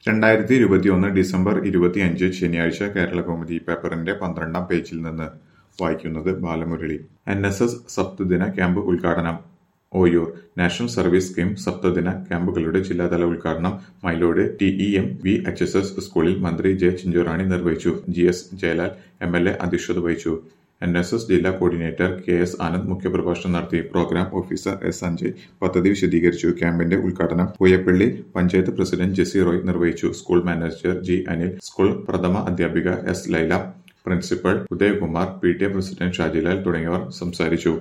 രണ്ടായിരത്തി ഇരുപത്തിയൊന്ന് ഡിസംബർ ഇരുപത്തിയഞ്ച് ശനിയാഴ്ച കേരളകൗമുദി പേപ്പറിന്റെ പന്ത്രണ്ടാം പേജിൽ നിന്ന് വായിക്കുന്നത് ബാലമുരളി എൻ എസ് എസ് സപ്തദിന ക്യാമ്പ് ഉദ്ഘാടനം ഓയൂർ നാഷണൽ സർവീസ് സ്കീം സപ്തദിന ക്യാമ്പുകളുടെ ജില്ലാതല ഉദ്ഘാടനം Mylode T E M V H S S സ്കൂളിൽ മന്ത്രി ജെ ചിഞ്ചുറാണി നിർവഹിച്ചു G S Jayalal M L A അധ്യക്ഷത വഹിച്ചു എൻ എസ് എസ് ജില്ലാ കോർഡിനേറ്റർ കെ എസ് ആനന്ദ് മുഖ്യപ്രഭാഷണം നടത്തി പ്രോഗ്രാം ഓഫീസർ എസ് സഞ്ജയ് പദ്ധതി വിശദീകരിച്ചു ക്യാമ്പിന്റെ ഉദ്ഘാടനം പൂയപ്പള്ളി പഞ്ചായത്ത് പ്രസിഡന്റ് ജെസി റോയ് നിർവഹിച്ചു school manager G Anil school പ്രഥമ അധ്യാപിക S Laila principal Udayakumar P T A president Shajilal തുടങ്ങിയവർ സംസാരിച്ചു